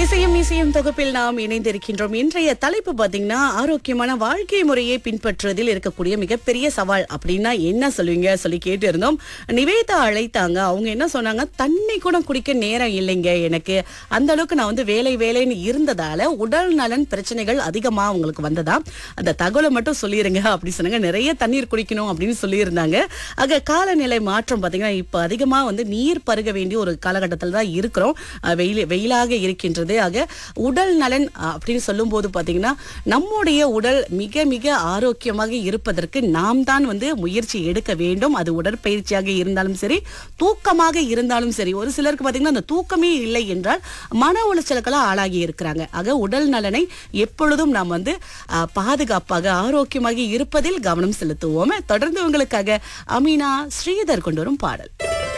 இசையும் இசையும் தொகுப்பில் நாம் இணைந்திருக்கின்றோம் இன்றைய தலைப்பு பாத்தீங்கன்னா ஆரோக்கியமான வாழ்க்கை முறையை பின்பற்றுவதில் இருக்கக்கூடிய மிகப்பெரிய சவால் அப்படின்னா என்ன சொல்லுவீங்க சொல்லி கேட்டு இருந்தோம் நிவேதா அழைத்தாங்க அவங்க என்ன சொன்னாங்க தண்ணி கூட குடிக்க நேரம் இல்லைங்க எனக்கு அந்த அளவுக்கு நான் வந்து வேலை வேலைன்னு இருந்ததால உடல் நலன் பிரச்சனைகள் அதிகமா அவங்களுக்கு வந்ததா அந்த தகவலை மட்டும் சொல்லிருங்க அப்படி சொன்னாங்க நிறைய தண்ணீர் குடிக்கணும் அப்படின்னு சொல்லியிருந்தாங்க ஆக காலநிலை மாற்றம் பாத்தீங்கன்னா இப்ப அதிகமா வந்து நீர் பருக வேண்டிய ஒரு காலகட்டத்தில் தான் இருக்கிறோம் அஹ் வெயில் வெயிலாக இருக்கின்றது ஆக உடல் நலன் அஹ், அப்படின்னு சொல்லும்போது பாத்தீங்கன்னா நம்முடைய உடல் மிக மிக ஆரோக்கியமாக இருப்பதற்கு நாம் தான் வந்து முயற்சி எடுக்க வேண்டும் அது உடற்பயிற்சியாக இருந்தாலும் சரி தூக்கமாக இருந்தாலும் சரி ஒரு சிலருக்கு பாத்தீங்கன்னா அந்த தூக்கமே இல்லை என்றால் மன உளைச்சலுக்கெல்லாம் ஆளாகி இருக்கிறாங்க ஆக உடல் நலனை எப்பொழுதும் நாம் வந்து அஹ், பாதுகாப்பாக ஆரோக்கியமாக இருப்பதில் கவனம் செலுத்துவோம் தொடர்ந்து உங்களுக்காக அமீனா ஸ்ரீதர் கொண்டு வரும் பாடல்